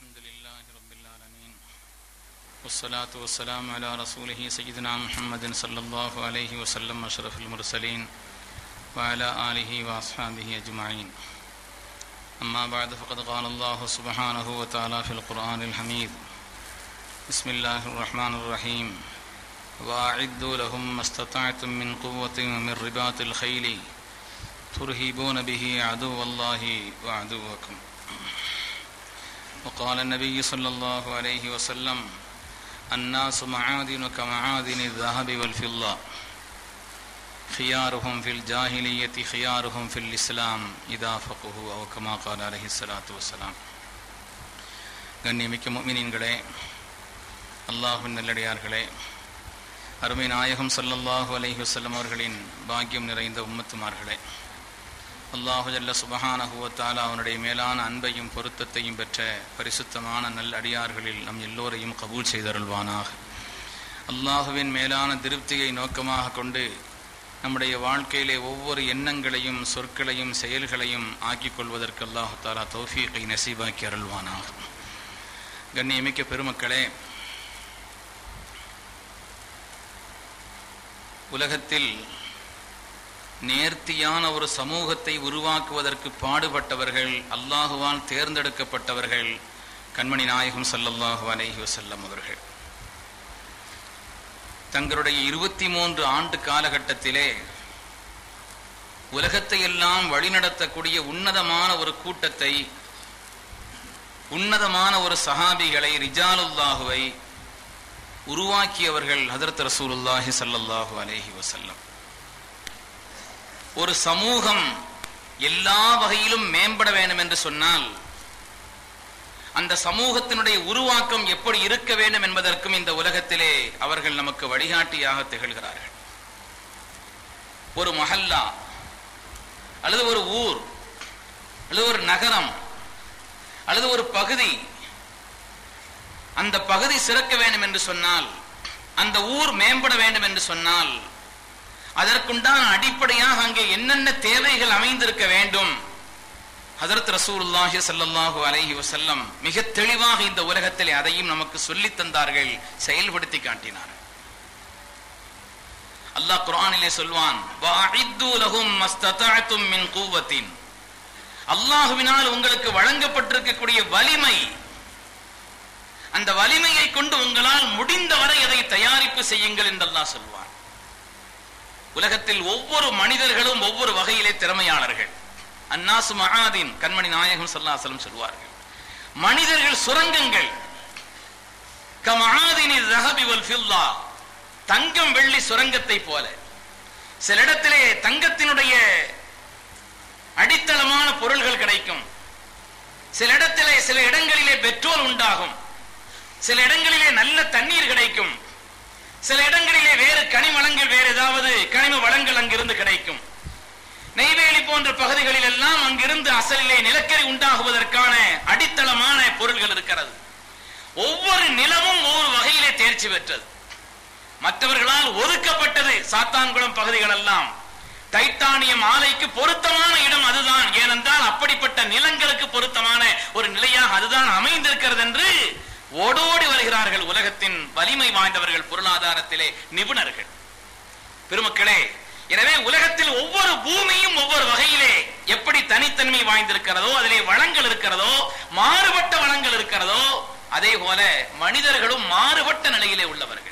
الحمد لله رب العالمين والصلاة والسلام على رسوله سيدنا محمد صلى الله عليه وسلم أشرف المرسلين وعلى آله وأصحابه أجمعين أما بعد فقد قال الله سبحانه وتعالى في القرآن الحميد بسم الله الرحمن الرحيم وأعدوا لهم ما استطعتم من قوة ومن رباط الخيل ترهبون به عدو الله وعدوكم وقال النبي صلى الله عليه وسلم الناس معادن كمعادن الذهب والفضة خيارهم في الجاهلية خيارهم في الإسلام إذا فقهوا أو كما قال عليه الصلاة والسلام கண்ணியமிக்க முஃமினீன்களே அல்லாஹ்வின் நல்லடியார்களே அருமை நாயகம் ஸல்லல்லாஹு அலைஹி வஸல்லம் அவர்களின் பாக்கியம் நிறைந்த உம்மத்துமார்களே அல்லாஹு ஜல்ல சுபஹானஹு வ தஆலா அவனுடைய மேலான அன்பையும் பொருத்தத்தையும் பெற்ற பரிசுத்தமான நல் அடியார்களில் நம் எல்லோரையும் கபூல் செய்தருள்வானாக அல்லாஹுவின் மேலான திருப்தியை நோக்கமாக கொண்டு நம்முடைய வாழ்க்கையிலே ஒவ்வொரு எண்ணங்களையும் சொற்களையும் செயல்களையும் ஆக்கிக் கொள்வதற்கு அல்லாஹு தாலா தௌஃபீகை நசீபாக்கி அருள்வானாக கண்ணியமிக்க பெருமக்களே உலகத்தில் நேர்த்தியான ஒரு சமூகத்தை உருவாக்குவதற்கு பாடுபட்டவர்கள் அல்லாஹுவால் தேர்ந்தெடுக்கப்பட்டவர்கள் கண்மணி நாயகம் ஸல்லல்லாஹு அலைஹி வஸல்லம் அவர்கள் தங்களுடைய இருபத்தி மூன்று ஆண்டு காலகட்டத்திலே உலகத்தை எல்லாம் வழிநடத்தக்கூடிய உன்னதமான ஒரு கூட்டத்தை உன்னதமான ஒரு சஹாபிகளை ரிஜாலுல்லாஹுவை உருவாக்கியவர்கள் ஹதரத் ரசூலுல்லாஹி ஸல்லல்லாஹு அலைஹி வஸல்லம் ஒரு சமூகம் எல்லா வகையிலும் மேம்பட வேண்டும் என்று சொன்னால் அந்த சமூகத்தினுடைய உருவாக்கம் எப்படி இருக்க வேண்டும் என்பதற்கும் இந்த உலகத்திலே அவர்கள் நமக்கு வழிகாட்டியாக திகழ்கிறார்கள் ஒரு மஹல்லா அல்லது ஒரு ஊர் அல்லது ஒரு நகரம் அல்லது ஒரு பகுதி அந்த பகுதி சிறக்க வேண்டும் என்று சொன்னால் அந்த ஊர் மேம்பட வேண்டும் என்று சொன்னால் அதற்குண்டான அடிப்படையாக அங்கே என்னென்ன தேவைகள் அமைந்திருக்க வேண்டும் ஹதரத் ரசூலுல்லாஹி ஸல்லல்லாஹு அலைஹி வஸல்லம் மிக தெளிவாக இந்த உலகத்திலே அதையும் நமக்கு சொல்லி தந்தார்கள் செயல்படுத்தி காட்டினார்கள் அல்லாஹ் குர்ஆனிலே சொல்வான் வஅஇத்து லஹும் மஸ்ததஅதும் மின் குவத்தின் அல்லாஹ்வினால் உங்களுக்கு வழங்கப்பட்டிருக்கக்கூடிய வலிமை அந்த வலிமையை கொண்டு உங்களால் முடிந்தவரை அதை தயாரிப்பு செய்யுங்கள் என்று அல்லாஹ் சொல்வான் உலகத்தில் ஒவ்வொரு மனிதர்களும் ஒவ்வொரு வகையிலே திறமையாளர்கள் அன்னாசு மகாதீன் கண்மணி நாயகம் சல்லாசலம் சொல்வார்கள் மனிதர்கள் சுரங்கங்கள் கமஹாதினி ரஹபி வல் ஃபில்லா தங்கம் வெள்ளி சுரங்கத்தை போல சில இடத்திலே தங்கத்தினுடைய அடித்தளமான பொருள்கள் கிடைக்கும் சில இடத்திலே சில இடங்களிலே பெட்ரோல் உண்டாகும் சில இடங்களிலே நல்ல தண்ணீர் கிடைக்கும் சில இடங்களிலே வேறு கனிமலங்கள் வேறு ஏதாவது கனிம வளங்கள் அங்கிருந்து கிடைக்கும் நெய்வேலி போன்ற பகுதிகளில் எல்லாம் அங்கிருந்து அசலிலே நிலக்கரி உண்டாகுவதற்கான அடித்தளமான பொருள்கள் இருக்கிறது ஒவ்வொரு நிலமும் ஒவ்வொரு வகையிலே தேர்ச்சி பெற்றது மற்றவர்களால் ஒதுக்கப்பட்டது சாத்தான்குளம் பகுதிகள் எல்லாம் டைட்டானியம் ஆலைக்கு பொருத்தமான இடம் அதுதான் ஏனென்றால் அப்படிப்பட்ட நிலங்களுக்கு பொருத்தமான ஒரு நிலையாக அதுதான் அமைந்திருக்கிறது என்று ஓடோடி வருகிறார்கள் உலகத்தின் வலிமை வாய்ந்தவர்கள் பொருளாதாரத்திலே நிபுணர்கள் பெருமக்களே எனவே உலகத்தில் ஒவ்வொரு பூமியும் ஒவ்வொரு வகையிலே எப்படி தனித்தன்மை வாய்ந்திருக்கிறதோ அதிலே வளங்கள் இருக்கிறதோ மாறுபட்ட வளங்கள் இருக்கிறதோ அதே போல மனிதர்களும் மாறுபட்ட நிலையிலே உள்ளவர்கள்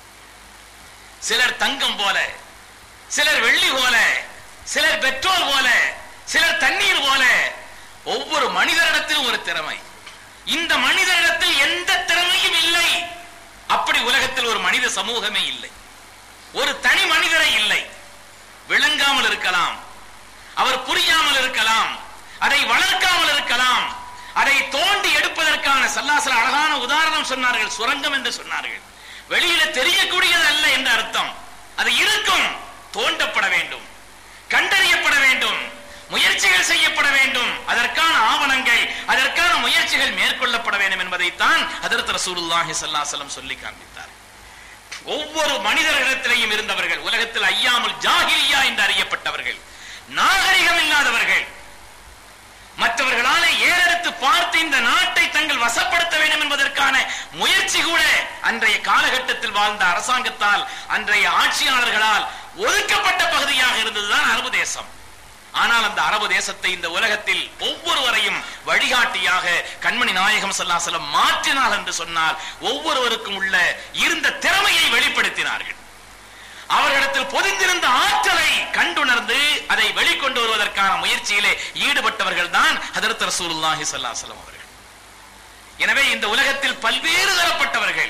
சிலர் தங்கம் போல சிலர் வெள்ளி போல சிலர் பெட்ரோல் போல சிலர் தண்ணீர் போல ஒவ்வொரு மனிதரிடத்திலும் ஒரு திறமை இந்த மனிதனிடத்தில் எந்த திறமையும் இல்லை அப்படி உலகத்தில் ஒரு மனித சமூகமே இல்லை ஒரு தனி மனிதரை இல்லை விளங்காமல் இருக்கலாம் அவர் புரியாமல் இருக்கலாம் அதை வளர்க்காமல் இருக்கலாம் அதை தோண்டி எடுப்பதற்கான சல்லாசல அழகான உதாரணம் சொன்னார்கள் சுரங்கம் என்று சொன்னார்கள் வெளியில தெரியக்கூடியது அல்ல என்ற அர்த்தம் அது இருக்கும் தோண்டப்பட வேண்டும் கண்டறியப்பட வேண்டும் முயற்சிகள் செய்யப்பட வேண்டும் அதற்கான ஆவணங்கள் அதற்கான முயற்சிகள் மேற்கொள்ளப்பட வேண்டும் என்பதைத்தான் அதற்கு ரசூலுல்லாஹி ஸல்லல்லாஹு சொல்லி காண்பித்தார் ஒவ்வொரு மனிதர்களிடத்திலேயும் இருந்தவர்கள் உலகத்தில் ஐயாமுல் ஜாகிலியா என்று அறியப்பட்டவர்கள் நாகரிகம் இல்லாதவர்கள் மற்றவர்களாலே ஏறெடுத்து பார்த்து இந்த நாட்டை தங்கள் வசப்படுத்த வேண்டும் என்பதற்கான முயற்சி கூட அன்றைய காலகட்டத்தில் வாழ்ந்த அரசாங்கத்தால் அன்றைய ஆட்சியாளர்களால் ஒதுக்கப்பட்ட பகுதியாக இருந்ததுதான் அரபு தேசம் ஆனால் அந்த அரபு தேசத்தை இந்த உலகத்தில் ஒவ்வொருவரையும் வழிகாட்டியாக கண்மணி நாயகம் சல்லாசலம் மாற்றினார் என்று சொன்னால் ஒவ்வொருவருக்கும் உள்ள இருந்த திறமையை வெளிப்படுத்தினார்கள் அவர்களிடத்தில் பொதிந்திருந்த ஆற்றலை கண்டுணர்ந்து அதை வெளிக்கொண்டு வருவதற்கான முயற்சியிலே ஈடுபட்டவர்கள் தான் ஹதரத் ரசூலுல்லாஹி ஸல்லல்லாஹு அவர்கள் எனவே இந்த உலகத்தில் பல்வேறு தரப்பட்டவர்கள்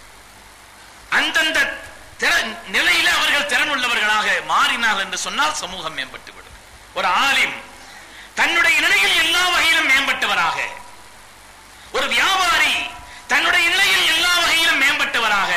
அந்தந்த திற- நிலையில அவர்கள் திறன் உள்ளவர்களாக மாறினார்கள் என்று சொன்னால் சமூகம் மேம்பட்டு விடும் ஒரு ஆலிம் தன்னுடைய நிலையில் எல்லா வகையிலும் மேம்பட்டவராக ஒரு வியாபாரி தன்னுடைய நிலையில் எல்லா வகையிலும் மேம்பட்டவராக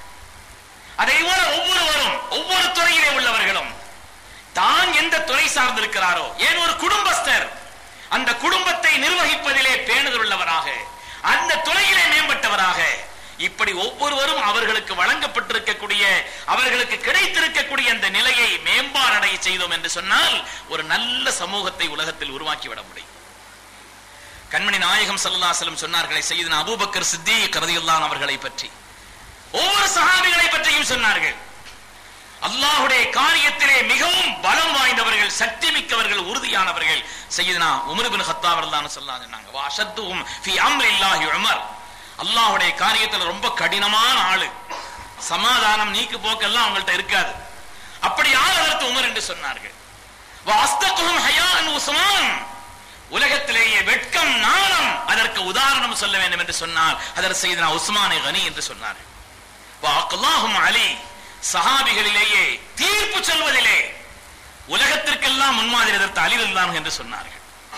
அதை போல ஒவ்வொருவரும் ஒவ்வொரு துறையிலே உள்ளவர்களும் தான் எந்த துறை சார்ந்திருக்கிறாரோ ஏன் ஒரு குடும்பஸ்தர் அந்த குடும்பத்தை நிர்வகிப்பதிலே பேணுதல் உள்ளவராக அந்த துறையிலே மேம்பட்டவராக இப்படி ஒவ்வொருவரும் அவர்களுக்கு வழங்கப்பட்டிருக்கக்கூடிய அவர்களுக்கு கிடைத்திருக்கக்கூடிய அந்த நிலையை மேம்பாடடைய செய்தோம் என்று சொன்னால் ஒரு நல்ல சமூகத்தை உலகத்தில் உருவாக்கிவிட முடியும் கண்மணி நாயகம் ஸல்லல்லாஹு அலைஹி வஸல்லம் சொன்னார்களே சையதுனா அபூபக்கர் சித்திக் ரலியல்லாஹு அவர்களை பற்றி ஒவ்வொரு சஹாபிகளை பற்றியும் சொன்னார்கள் அல்லாஹுடைய காரியத்திலே மிகவும் பலம் வாய்ந்தவர்கள் சக்தி மிக்கவர்கள் உறுதியானவர்கள் சையதுனா உமர் இப்னு கத்தாப் ரலியல்லாஹு ஸல்லல்லாஹு சொன்னாங்க வா அஷத்துஹும் ஃபீ அம்ரில்லாஹி உமர் அல்லாஹ்வுடைய காரியத்துல ரொம்ப கடினமான ஆளு சமாதானம் நீக்கு போக்கெல்லாம் அவங்கள்ட்ட இருக்காது அப்படி ஆள் அதற்கு உமர் என்று சொன்னார்கள் வா அஸ்தகுஹும் ஹயான் உஸ்மான் உலகத்திலேயே வெட்கம் நாணம் அதற்கு உதாரணம் சொல்ல வேண்டும் என்று சொன்னால் அதற்கு செய்தனா உஸ்மானே கனி என்று சொன்னார்கள் வாக்கல்லாஹும் அலி சஹாபிகளிலேயே தீர்ப்பு சொல்வதிலே உலகத்திற்கெல்லாம் முன்மாதிரி எதிர்த்த அலிவல்லான் என்று சொன்னார்கள்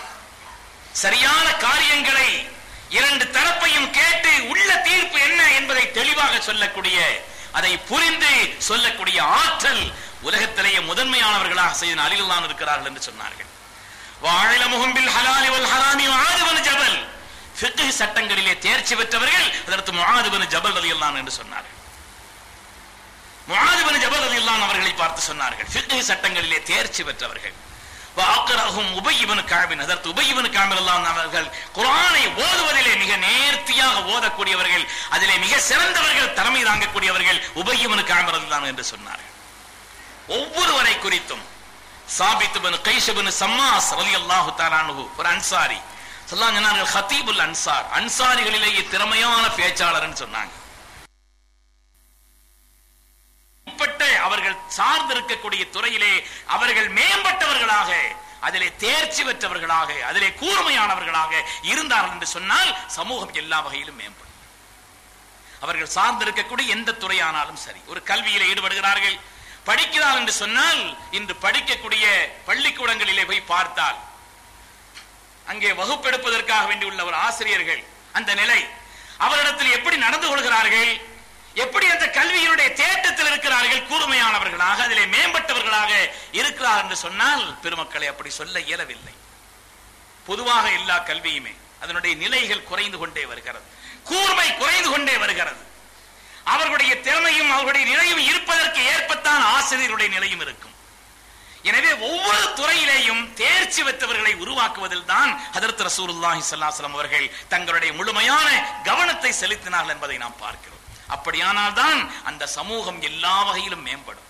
சரியான காரியங்களை இரண்டு தரப்பையும் கேட்டு உள்ள தீர்ப்பு என்ன என்பதை தெளிவாக சொல்லக்கூடிய அதை புரிந்து சொல்லக்கூடிய ஆற்றல் உலகத்திலேயே முதன்மையானவர்களாக செய்த அலிவல்லான் இருக்கிறார்கள் என்று சொன்னார்கள் வாழமுகம் பில் ஹலாலி வல் ஹராமி முஆதுபன் ஜபல் ஃபிக்ஹ் சட்டங்களிலே தேர்ச்சி பெற்றவர்கள் அதற்கு முஆதுபன் ஜபல் ரலியல்லாஹு என்று சொன்னார்கள் முஆதுபன் ஜபல் ரலியல்லாஹு அவர்களை பார்த்து சொன்னார்கள் ஃபிக்ஹ் சட்டங்களிலே தேர்ச்சி பெற்றவர்கள் வாக்கரஹும் உபய் இப்னு கஅபின் அதற்கு உபய் இப்னு கஅப் ரலியல்லாஹு அவர்கள் குர்ஆனை ஓதுவதிலே மிக நேர்த்தியாக ஓதக்கூடியவர்கள் அதிலே மிக சிறந்தவர்கள் தலைமை தாங்கக்கூடியவர்கள் உபய் இப்னு கஅப் ரலியல்லாஹு என்று சொன்னார்கள் ஒவ்வொருவரை குறித்தும் சாபித் பின் கைஷ் பின் சம்மாஸ் ரலியல்லாஹு தஆலா அன்ஹு ஒரு அன்சாரி சொல்லலாம் சொன்னார்கள் ஹதீபுல் அன்சார் அன்சாரிகளிலேயே திறமையான பேச்சாளர்னு சொன்னாங்க மேம்பட்ட அவர்கள் சார்ந்திருக்கக்கூடிய துறையிலே அவர்கள் மேம்பட்டவர்களாக அதிலே தேர்ச்சி பெற்றவர்களாக அதிலே கூர்மையானவர்களாக இருந்தார்கள் என்று சொன்னால் சமூகம் எல்லா வகையிலும் மேம்படும் அவர்கள் சார்ந்திருக்கக்கூடிய எந்த துறையானாலும் சரி ஒரு கல்வியில ஈடுபடுகிறார்கள் படிக்கிறார் என்று சொன்னால் இன்று படிக்கக்கூடிய பள்ளிக்கூடங்களிலே போய் பார்த்தால் அங்கே வகுப்பெடுப்பதற்காக வேண்டியுள்ள ஒரு ஆசிரியர்கள் அந்த நிலை அவரிடத்தில் எப்படி நடந்து கொள்கிறார்கள் எப்படி அந்த கல்வியினுடைய தேட்டத்தில் இருக்கிறார்கள் கூர்மையானவர்களாக அதிலே மேம்பட்டவர்களாக இருக்கிறார் என்று சொன்னால் பெருமக்களை அப்படி சொல்ல இயலவில்லை பொதுவாக எல்லா கல்வியுமே அதனுடைய நிலைகள் குறைந்து கொண்டே வருகிறது கூர்மை குறைந்து கொண்டே வருகிறது அவர்களுடைய திறமையும் அவர்களுடைய நிலையும் இருப்பதற்கு ஏற்பத்தான் ஆசிரியருடைய நிலையும் இருக்கும் எனவே ஒவ்வொரு துறையிலேயும் தேர்ச்சி பெற்றவர்களை உருவாக்குவதில் தான் ஹதரத் ரசூலுல்லாஹி ஸல்லல்லாஹு அவர்கள் தங்களுடைய முழுமையான கவனத்தை செலுத்தினார்கள் என்பதை நாம் பார்க்கிறோம் அப்படியானால் தான் அந்த சமூகம் எல்லா வகையிலும் மேம்படும்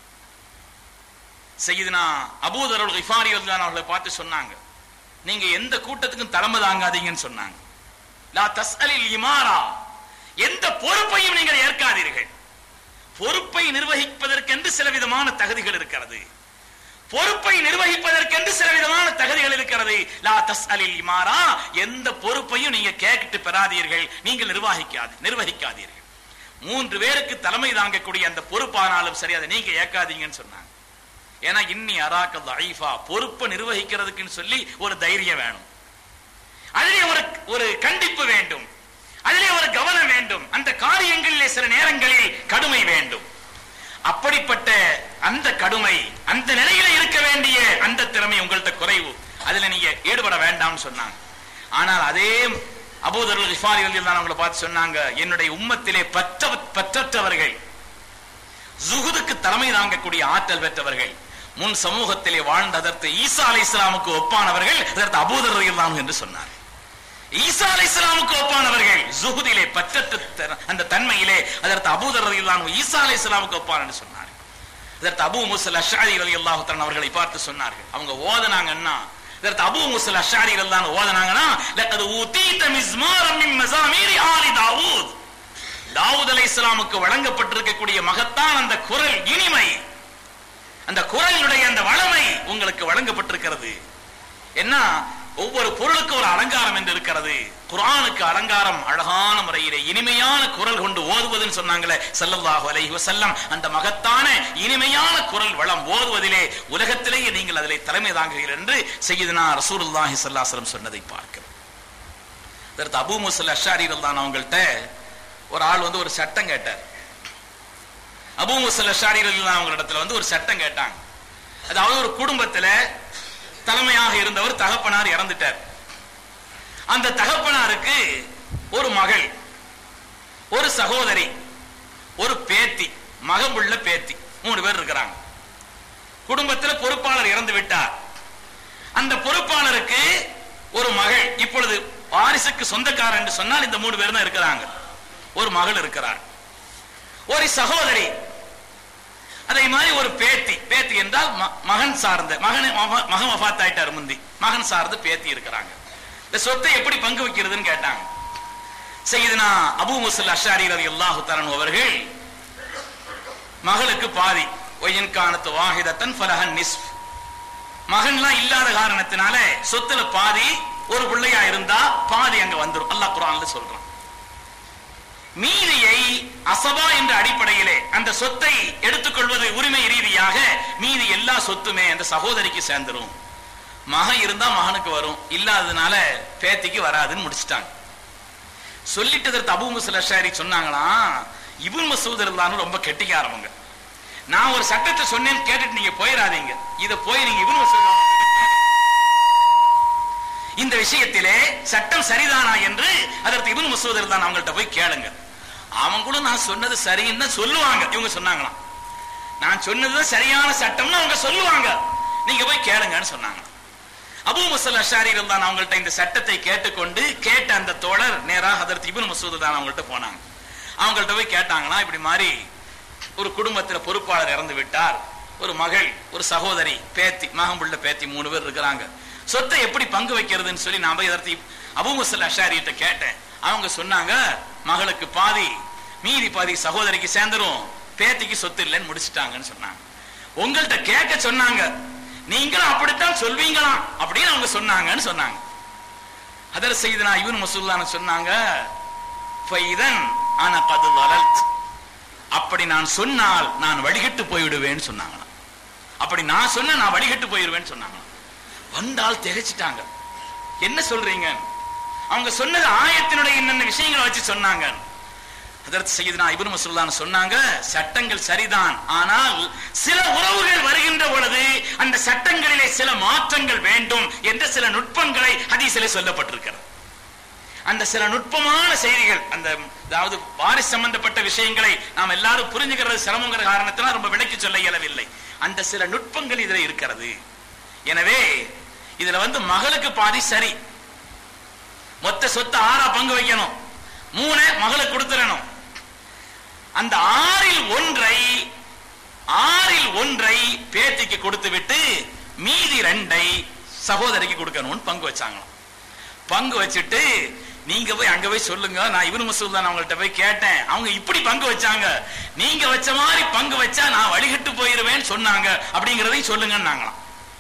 செய்யுதுனா அபூதருள் கிஃபாரி அவர்களை பார்த்து சொன்னாங்க நீங்க எந்த கூட்டத்துக்கும் தலைமை தாங்காதீங்கன்னு சொன்னாங்க லா தஸ்அலில் இமாரா எந்த பொறுப்பையும் நீங்கள் ஏற்காதீர்கள் பொறுப்பை நிர்வகிப்பதற்கென்று சில விதமான தகுதிகள் இருக்கிறது பொறுப்பை நிர்வகிப்பதற்கென்று சில விதமான தகுதிகள் இருக்கிறது லா தஸ்அலில் இமாரா எந்த பொறுப்பையும் நீங்க கேட்டு பெறாதீர்கள் நீங்கள் நிர்வகிக்காது நிர்வகிக்காதீர்கள் மூன்று பேருக்கு தலைமை தாங்கக்கூடிய அந்த பொறுப்பானாலும் சரி அதை நீங்க ஏற்காதீங்கன்னு சொன்னாங்க ஏன்னா இன்னி அராக்கல் ஐஃபா பொறுப்பை நிர்வகிக்கிறதுக்குன்னு சொல்லி ஒரு தைரியம் வேணும் அதிலே ஒரு ஒரு கண்டிப்பு வேண்டும் அதிலே ஒரு கவனம் வேண்டும் அந்த காரியங்களிலே சில நேரங்களில் கடுமை வேண்டும் அப்படிப்பட்ட அந்த கடுமை அந்த நிலையில இருக்க வேண்டிய அந்த திறமை உங்கள்ட்ட குறைவு அதுல நீங்க ஈடுபட வேண்டாம்னு சொன்னாங்க ஆனால் அதே அபூதருள் இஃபாரி தான் அவங்களை பார்த்து சொன்னாங்க என்னுடைய உம்மத்திலே பற்ற பற்றற்றவர்கள் ஜுகுதுக்கு தலைமை தாங்கக்கூடிய ஆற்றல் பெற்றவர்கள் முன் சமூகத்திலே வாழ்ந்த அதற்கு ஈசா அலை இஸ்லாமுக்கு ஒப்பானவர்கள் அதற்கு அபூதர் என்று சொன்னார் ஈசா அலைஹிஸ்ஸலாமுக்கு ஒப்பானவர்கள் ஜுஹுதிலே பற்றற்ற த- அந்த தன்மையிலே அதற்கு அபூதர் ரலியல்லாஹு ஈசா அலைஹிஸ்ஸலாமுக்கு ஒப்பான் என்று சொன்னார்கள் இதற்கு அபூ முசல் அஷாரி ரலியல்லாஹு தஆலா அவர்களை பார்த்து சொன்னார்கள் அவங்க ஓதனாங்கன்னா இதற்கு அபூ முசல் அஷாரி ரலியல்லாஹு ஓதனாங்கன்னா லக்கது ஊதீத மிஸ்மாரம் மின் மஸாமீரி ஆலி தாவூத் தாவூத் அலைஹிஸ்ஸலாமுக்கு வழங்கப்பட்டிருக்கக்கூடிய மகத்தான் அந்த குரல் இனிமை அந்த குரலினுடைய அந்த வளமை உங்களுக்கு வழங்கப்பட்டிருக்கிறது என்ன ஒவ்வொரு பொருளுக்கு ஒரு அலங்காரம் என்று இருக்கிறது குர்ஆனுக்கு அலங்காரம் அழகான முறையிலே இனிமையான குரல் கொண்டு ஓதுவதுன்னு சொன்னாங்களே ஸல்லல்லாஹு அலைஹி வஸல்லம் அந்த மகத்தான இனிமையான குரல் வளம் ஓதுவதிலே உலகத்திலேயே நீங்கள் அதிலே தலைமை தாங்குகிறீர்கள் என்று செய்யுதுனா ரசூலுல்லாஹி ஸல்லல்லாஹு அலைஹி வஸல்லம் சொன்னதை பார்க்கிறோம் அதற்கு அபூ முஸல் அஷாரி ரலியல்லாஹு அவங்கள்ட்ட ஒரு ஆள் வந்து ஒரு சட்டம் கேட்டார் அபூ முஸல் அஷாரி ரலியல்லாஹு அவங்களிடத்துல வந்து ஒரு சட்டம் கேட்டாங்க அதாவது ஒரு குடும்பத்துல தலைமையாக இருந்தவர் தகப்பனார் இறந்துட்டார் அந்த தகப்பனாருக்கு ஒரு மகள் ஒரு சகோதரி ஒரு பேத்தி மகமுள்ள பேத்தி மூணு பேர் இருக்கிறாங்க குடும்பத்துல பொறுப்பாளர் இறந்து விட்டார் அந்த பொறுப்பாளருக்கு ஒரு மகள் இப்பொழுது வாரிசுக்கு சொந்தக்காரர் என்று சொன்னால் இந்த மூணு பேர் தான் இருக்கிறாங்க ஒரு மகள் இருக்கிறார் ஒரு சகோதரி அதே மாதிரி ஒரு பேத்தி பேத்தி என்றால் ம- மகன் சார்ந்த மகன் மக- மகன் வஃபாத் ஆயிட்டார் முந்தி மகன் சார்ந்து பேத்தி இருக்கிறாங்க இந்த சொத்தை எப்படி பங்கு வைக்கிறதுன்னு கேட்டாங்க செய்யுதுனா அபூ முசல் அஷாரி ரவி அல்லாஹு தரன் அவர்கள் மகளுக்கு பாதி ஒயின் காணத்து வாஹிதத்தன் ஃபலஹன் நிஸ்ஃப் மகன்லாம் இல்லாத காரணத்தினால சொத்துல பாதி ஒரு பிள்ளையா இருந்தா பாதி அங்க வந்துரும் அல்லாஹ் குர்ஆன்ல சொல்றான் மீதியை அசபா என்ற அடிப்படையிலே அந்த சொத்தை எடுத்துக்கொள்வது உரிமை ரீதியாக மீதி எல்லா சொத்துமே அந்த சகோதரிக்கு சேர்ந்துரும் மகன் இருந்தா மகனுக்கு வரும் இல்லாததுனால பேத்திக்கு வராதுன்னு முடிச்சிட்டாங்க சொல்லிட்டதற்கு அபூ முசல் அஷாரி சொன்னாங்களாம் இபுன் மசூத் இருந்தாலும் ரொம்ப கெட்டிக்காரவங்க நான் ஒரு சட்டத்தை சொன்னேன்னு கேட்டுட்டு நீங்க போயிடாதீங்க இத போய் நீங்க இபுன் மசூத் இந்த விஷயத்திலே சட்டம் சரிதானா என்று அதற்கு இபுன் மசூத் இருந்தான் அவங்கள்ட்ட போய் கேளுங்க அவங்க கூட நான் சொன்னது சரின்னு தான் சொல்லுவாங்க இவங்க சொன்னாங்களாம் நான் சொன்னதுதான் சரியான சட்டம்னு அவங்க சொல்லுவாங்க நீங்க போய் கேளுங்கன்னு சொன்னாங்க அபூ முசல் அஷாரி தான் அவங்கள்ட்ட இந்த சட்டத்தை கேட்டுக்கொண்டு கேட்ட அந்த தோழர் நேரா ஹதரத் இப்னு மசூத் தான் அவங்கள்ட்ட போனாங்க அவங்கள்ட்ட போய் கேட்டாங்களா இப்படி மாதிரி ஒரு குடும்பத்துல பொறுப்பாளர் இறந்து விட்டார் ஒரு மகள் ஒரு சகோதரி பேத்தி மகன் புள்ள பேத்தி மூணு பேர் இருக்கிறாங்க சொத்தை எப்படி பங்கு வைக்கிறதுன்னு சொல்லி நான் போய் அதற்கு அபூ முசல் அஷாரிட்ட கேட்டேன் அவங்க சொன்னாங்க மகளுக்கு பாதி மீதி பாதி சகோதரிக்கு சேர்ந்துரும் பேத்திக்கு சொத்து இல்லைன்னு முடிச்சிட்டாங்கன்னு சொன்னாங்க உங்கள்ட்ட கேட்க சொன்னாங்க நீங்களும் அப்படித்தான் சொல்வீங்களாம் அப்படின்னு அவங்க சொன்னாங்கன்னு சொன்னாங்க அதர் செய்தனா இவன் மசூல்லான சொன்னாங்க ஃபைதன் ஆனா கது வளர்த் அப்படி நான் சொன்னால் நான் வடிகட்டு போய்விடுவேன்னு சொன்னாங்களாம் அப்படி நான் சொன்ன நான் வடிகட்டு போயிடுவேன்னு சொன்னாங்களாம் வந்தால் திகைச்சிட்டாங்க என்ன சொல்றீங்க அவங்க சொன்னது ஆயத்தினுடைய என்னென்ன விஷயங்களை வச்சு சொன்னாங்க அதற்கு செய்தனா இப்னு மசூல்லான் சொன்னாங்க சட்டங்கள் சரிதான் ஆனால் சில உறவுகள் வருகின்ற பொழுது அந்த சட்டங்களிலே சில மாற்றங்கள் வேண்டும் என்ற சில நுட்பங்களை ஹதீஸிலே சொல்லப்பட்டிருக்கிறது அந்த சில நுட்பமான செய்திகள் அந்த அதாவது வாரிசு சம்பந்தப்பட்ட விஷயங்களை நாம் எல்லாரும் புரிஞ்சுக்கிறது சிரமங்கிற காரணத்தினால் ரொம்ப விளக்கி சொல்ல இயலவில்லை அந்த சில நுட்பங்கள் இதுல இருக்கிறது எனவே இதுல வந்து மகளுக்கு பாதி சரி மொத்த சொத்து ஆறா பங்கு வைக்கணும் மூணு மகளுக்கு கொடுத்துடணும் அந்த ஆறில் ஒன்றை ஆறில் ஒன்றை பேத்திக்கு கொடுத்து விட்டு மீதி ரெண்டை சகோதரிக்கு கொடுக்கணும்னு பங்கு வச்சாங்களாம் பங்கு வச்சுட்டு நீங்க போய் அங்க போய் சொல்லுங்க நான் இவனு மசூல் தான் அவங்கள்ட்ட போய் கேட்டேன் அவங்க இப்படி பங்கு வச்சாங்க நீங்க வச்ச மாதிரி பங்கு வச்சா நான் வழிகட்டு போயிருவேன்னு சொன்னாங்க அப்படிங்கறதையும் சொல்லுங்கன்னாங்களாம்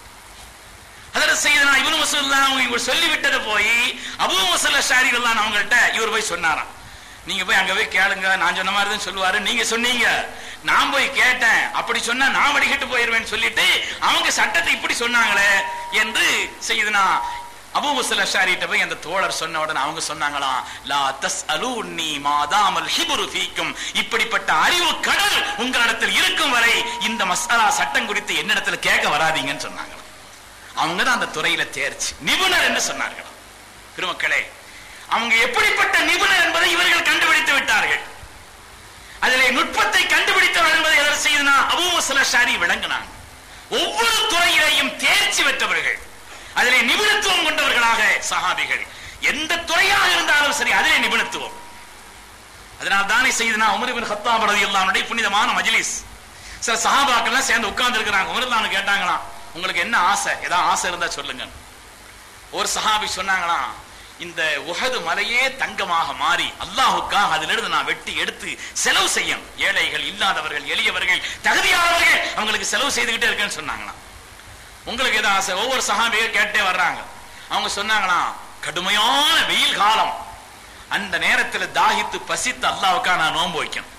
அதில் செய்தனா இவனு மசூல் தான் அவங்க இவர் சொல்லிவிட்டதை போய் அபூ மசூல் ஷாரிகள் தான் அவங்கள்ட்ட இவர் போய் சொன்னாராம் நீங்க போய் அங்க போய் கேளுங்க நான் சொன்ன மாதிரி தான் சொல்லுவாரு நீங்க சொன்னீங்க நான் போய் கேட்டேன் அப்படி சொன்னா நான் வடிகட்டு போயிருவேன்னு சொல்லிட்டு அவங்க சட்டத்தை இப்படி சொன்னாங்களே என்று செய்தனா அபூ முசல் அஷாரிட்ட போய் அந்த தோழர் சொன்ன உடனே அவங்க சொன்னாங்களாம் லா தஸ் அலூன்னி மாதாமல் ஹிபுரு ஃபீக்கும் இப்படிப்பட்ட அறிவு கடல் உங்களிடத்தில் இருக்கும் வரை இந்த மசாலா சட்டம் குறித்து என்னிடத்துல கேட்க வராதீங்கன்னு சொன்னாங்க அவங்க தான் அந்த துறையில தேர்ச்சி நிபுணர் என்று சொன்னார்கள் பெருமக்களே அவங்க எப்படிப்பட்ட நிபுணர் என்பதை இவர்கள் கண்டுபிடித்து விட்டார்கள் அதிலே நுட்பத்தை கண்டுபிடித்தவர் என்பதை எதர் செய்தனா அபூ முசல் அஷாரி விளங்கினாங்க ஒவ்வொரு துறையிலையும் தேர்ச்சி பெற்றவர்கள் அதிலே நிபுணத்துவம் கொண்டவர்களாக சஹாபிகள் எந்த துறையாக இருந்தாலும் சரி அதிலே நிபுணத்துவம் அதனால் தானே செய்தனா உமர் இப்னு கத்தாப் ரலியல்லாஹு புனிதமான மஜ்லிஸ் சில சஹாபாக்கள்லாம் சேர்ந்து உட்கார்ந்து இருக்கிறாங்க உமர்லான்னு கேட்டாங்களாம் உங்களுக்கு என்ன ஆசை ஏதாவது ஆசை இருந்தா சொல்லுங்க ஒரு சஹாபி சொன்னாங்களாம் இந்த உஹது மலையே தங்கமாக மாறி அல்லாஹுக்காக அதிலிருந்து நான் வெட்டி எடுத்து செலவு செய்யும் ஏழைகள் இல்லாதவர்கள் எளியவர்கள் தகுதியானவர்கள் அவங்களுக்கு செலவு செய்துகிட்டே இருக்கேன்னு சொன்னாங்களாம் உங்களுக்கு ஏதாவது ஆசை ஒவ்வொரு சஹாபிகள் கேட்டே வர்றாங்க அவங்க சொன்னாங்களாம் கடுமையான வெயில் காலம் அந்த நேரத்தில் தாகித்து பசித்து அல்லாவுக்கா நான் நோன்பு வைக்கணும்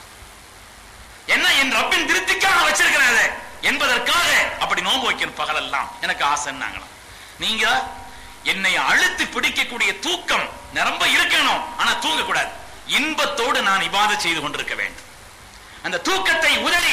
என்ன என் ரப்பின் திருப்திக்காக வச்சிருக்கிறாரு என்பதற்காக அப்படி நோன்பு வைக்கணும் பகலெல்லாம் எனக்கு ஆசைன்னாங்களாம் நீங்க என்னை அழுத்தி பிடிக்கக்கூடிய தூக்கம் நிரம்ப இருக்கணும் ஆனா தூங்க கூடாது இன்பத்தோடு நான் இபாத செய்து கொண்டிருக்க வேண்டும் அந்த தூக்கத்தை உதறி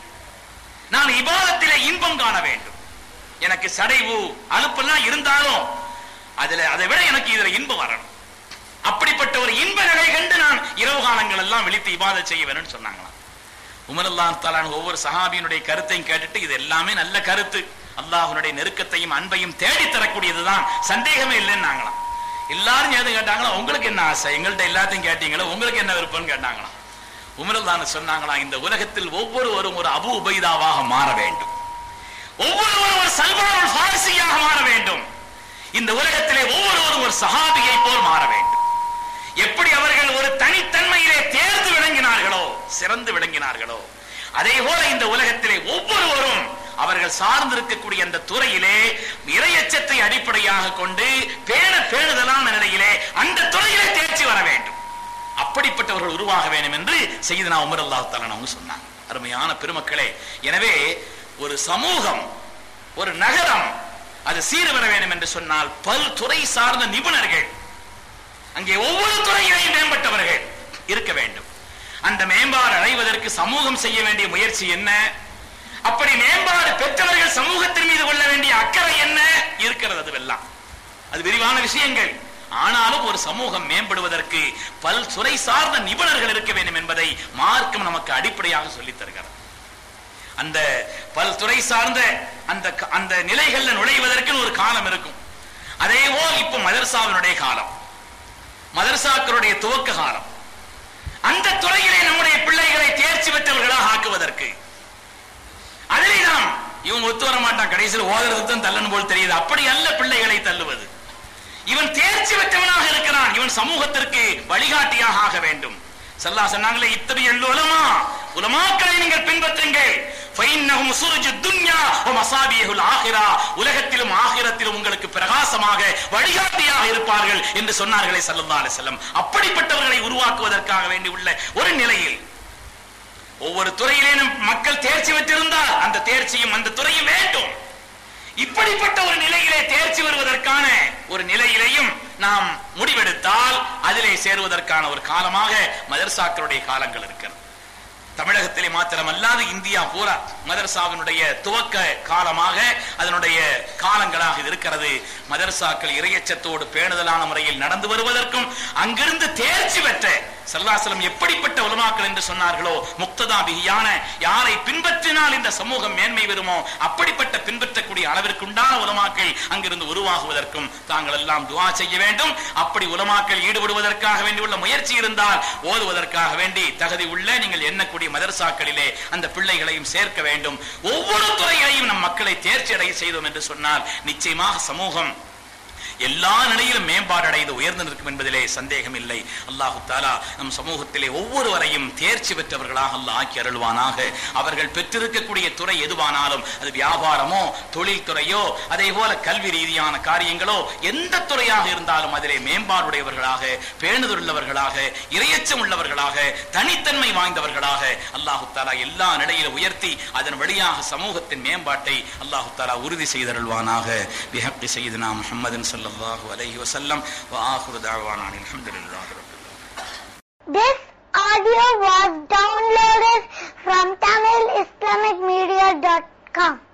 நான் இபாதத்திலே இன்பம் காண வேண்டும் எனக்கு சடைவு அலுப்பெல்லாம் இருந்தாலும் அதுல அதை விட எனக்கு இதுல இன்பம் வரணும் அப்படிப்பட்ட ஒரு இன்ப நிலை கண்டு நான் இரவு காலங்கள் எல்லாம் விழித்து இபாத செய்ய வேணும்னு சொன்னாங்களாம் உமர் அல்லாஹ் தலான் ஒவ்வொரு சஹாபியினுடைய கருத்தையும் கேட்டுட்டு இது எல்லாமே நல்ல கருத்து அல்லாஹ்வுடைய நெருக்கத்தையும் அன்பையும் தேடி தரக்கூடியதுதான் சந்தேகமே இல்லைன்னாங்களாம் எல்லாரும் எது கேட்டாங்களா உங்களுக்கு என்ன ஆசை எங்கள்கிட்ட எல்லாத்தையும் கேட்டீங்களா உங்களுக்கு என்ன விருப்பம்னு கேட்டாங்களாம் உமரல்லான்னு சொன்னாங்களா இந்த உலகத்தில் ஒவ்வொருவரும் ஒரு அபு உபைதாவாக மாற வேண்டும் ஒவ்வொருவரும் ஒரு சல்மான் ஃபாரிசியாக மாற வேண்டும் இந்த உலகத்திலே ஒவ்வொருவரும் ஒரு சஹாபியை போல் மாற வேண்டும் எப்படி அவர்கள் ஒரு தனித்தன்மையிலே தேர்ந்து விளங்கினார்களோ சிறந்து விளங்கினார்களோ அதே போல இந்த உலகத்திலே ஒவ்வொருவரும் அவர்கள் சார்ந்திருக்கக்கூடிய அந்த துறையிலே இரையச்சத்தை அடிப்படையாக கொண்டு பேண பேணுதலான நிலையிலே அந்த துறையிலே தேர்ச்சி வர வேண்டும் அப்படிப்பட்டவர்கள் உருவாக வேண்டும் என்று செய்தனா உமர் அல்லாஹ் அவங்க சொன்னாங்க அருமையான பெருமக்களே எனவே ஒரு சமூகம் ஒரு நகரம் அது சீர் வர வேண்டும் என்று சொன்னால் பல் துறை சார்ந்த நிபுணர்கள் அங்கே ஒவ்வொரு துறையிலையும் மேம்பட்டவர்கள் இருக்க வேண்டும் அந்த மேம்பாடு அடைவதற்கு சமூகம் செய்ய வேண்டிய முயற்சி என்ன அப்படி மேம்பாடு பெற்றவர்கள் சமூகத்தின் மீது கொள்ள வேண்டிய அக்கறை என்ன இருக்கிறது அதுவெல்லாம் அது விரிவான விஷயங்கள் ஆனாலும் ஒரு சமூகம் மேம்படுவதற்கு பல் துறை சார்ந்த நிபுணர்கள் இருக்க வேண்டும் என்பதை மார்க்கம் நமக்கு அடிப்படையாக சொல்லித் தருகிறது அந்த பல் துறை சார்ந்த அந்த அந்த நிலைகள்ல நுழைவதற்கு ஒரு காலம் இருக்கும் அதே போல் இப்ப மதர்சாவினுடைய காலம் மதர்சாக்களுடைய துவக்க காலம் அந்த துறையிலே நம்முடைய பிள்ளைகளை தேர்ச்சி பெற்றவர்களாக ஆக்குவதற்கு அதிலே நாம் இவன் ஒத்து வர மாட்டான் கடைசியில் ஓதுறது தான் தள்ளணும் போல் தெரியுது அப்படி அல்ல பிள்ளைகளை தள்ளுவது இவன் தேர்ச்சி பெற்றவனாக இருக்கிறான் இவன் சமூகத்திற்கு வழிகாட்டியாக ஆக வேண்டும் சல்லா சொன்னாங்களே இத்தனை உலமா உலமாக்களை நீங்கள் பின்பற்றுங்கள் ஃபைன்னஹும் சுருஜு துன்யா வ மசாபியஹுல் ஆகிரா உலகத்திலும் ஆகிரத்திலும் உங்களுக்கு பிரகாசமாக வழிகாட்டியாக இருப்பார்கள் என்று சொன்னார்களே ஸல்லல்லாஹு அலைஹி வஸல்லம் அப்படிப்பட்டவர்களை உருவாக்குவதற்காக வேண்டி உள்ள ஒரு நிலையில் ஒவ்வொரு துறையிலேனும் மக்கள் தேர்ச்சி பெற்றிருந்தால் அந்த தேர்ச்சியும் அந்த துறையும் வேண்டும் இப்படிப்பட்ட ஒரு நிலையிலே தேர்ச்சி வருவதற்கான ஒரு நிலையிலையும் நாம் முடிவெடுத்தால் அதிலே சேருவதற்கான ஒரு காலமாக மதர்சாக்களுடைய காலங்கள் இருக்கிறது தமிழகத்திலே மாத்திரமல்லாது இந்தியா பூரா மதர்சாவினுடைய துவக்க காலமாக அதனுடைய காலங்களாக இது இருக்கிறது மதர்சாக்கள் இரையச்சத்தோடு பேணுதலான முறையில் நடந்து வருவதற்கும் அங்கிருந்து தேர்ச்சி பெற்ற சல்லாசலம் எப்படிப்பட்ட உலமாக்கள் என்று சொன்னார்களோ முக்ததா பிகியான யாரை பின்பற்றினால் இந்த சமூகம் மேன்மை வருமோ அப்படிப்பட்ட பின்பற்றக்கூடிய அளவிற்குண்டான உலமாக்கள் அங்கிருந்து உருவாகுவதற்கும் தாங்கள் எல்லாம் துவா செய்ய வேண்டும் அப்படி உலமாக்கள் ஈடுபடுவதற்காக வேண்டியுள்ள முயற்சி இருந்தால் ஓதுவதற்காக வேண்டி தகுதி உள்ள நீங்கள் எண்ணக்கூடிய மதரசாக்களிலே அந்த பிள்ளைகளையும் சேர்க்க வேண்டும் ஒவ்வொரு துறையிலையும் நம் மக்களை தேர்ச்சி அடைய செய்தோம் என்று சொன்னால் நிச்சயமாக சமூகம் எல்லா நிலையிலும் மேம்பாடு அடைந்து உயர்ந்து நிற்கும் என்பதிலே சந்தேகம் இல்லை அல்லாஹு தாலா நம் சமூகத்திலே ஒவ்வொருவரையும் தேர்ச்சி பெற்றவர்களாக அல்லாஹ் ஆக்கி அருள்வானாக அவர்கள் பெற்றிருக்கக்கூடிய துறை எதுவானாலும் அது வியாபாரமோ தொழில் துறையோ அதே போல கல்வி ரீதியான காரியங்களோ எந்த துறையாக இருந்தாலும் அதிலே மேம்பாடுடையவர்களாக பேணுதலுள்ளவர்களாக இரையச்சம் உள்ளவர்களாக தனித்தன்மை வாய்ந்தவர்களாக அல்லாஹு தாலா எல்லா நிலையிலும் உயர்த்தி அதன் வழியாக சமூகத்தின் மேம்பாட்டை அல்லாஹு தாலா உறுதி செய்தருள்வானாக பிஹக்கி செய்தனா முஹம்மதின் ஸல்லல்லாஹு அலைஹி வஸல்லம் வ ஆகிரு தஅவானா அல்ஹம்துலில்லாஹி ரப்பில் ஆலமீன் This audio was downloaded from TamilIslamicMedia.com.